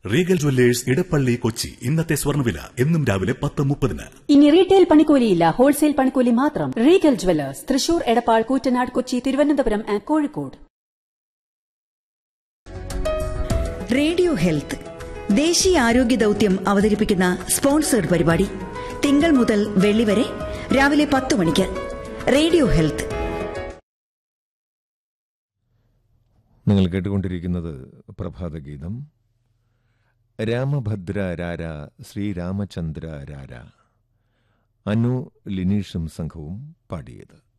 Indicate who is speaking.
Speaker 1: Regal Jewellers Edappally Kochi ഇന്നത്തെ സ്വർണ്ണവില എന്നും രാവിലെ പത്ത് മുപ്പതിന്
Speaker 2: ഇനി റീറ്റെയിൽ പണിക്കൂലിയില്ല ഹോൾസെയിൽ പണിക്കൂലി മാത്രം regal jewellers Thrissur Edappal Koottanad Kochi Thiruvananthapuram and Kozhikode
Speaker 3: radio health ദേശീയ ആരോഗ്യ ദൌത്യം അവതരിപ്പിക്കുന്ന സ്പോൺസേഡ് പരിപാടി തിങ്കൾ മുതൽ വെള്ളി വരെ രാവിലെ പത്ത് മണിക്ക് റേഡിയോ ഹെൽത്ത്
Speaker 4: നിങ്ങൾ കേട്ടുകൊണ്ടിരിക്കുന്നത് പ്രഭാതഗീതം രാമഭദ്ര രാര ശ്രീരാമചന്ദ്ര രാര അനു ലിനീഷും സംഘവും പാടിയത്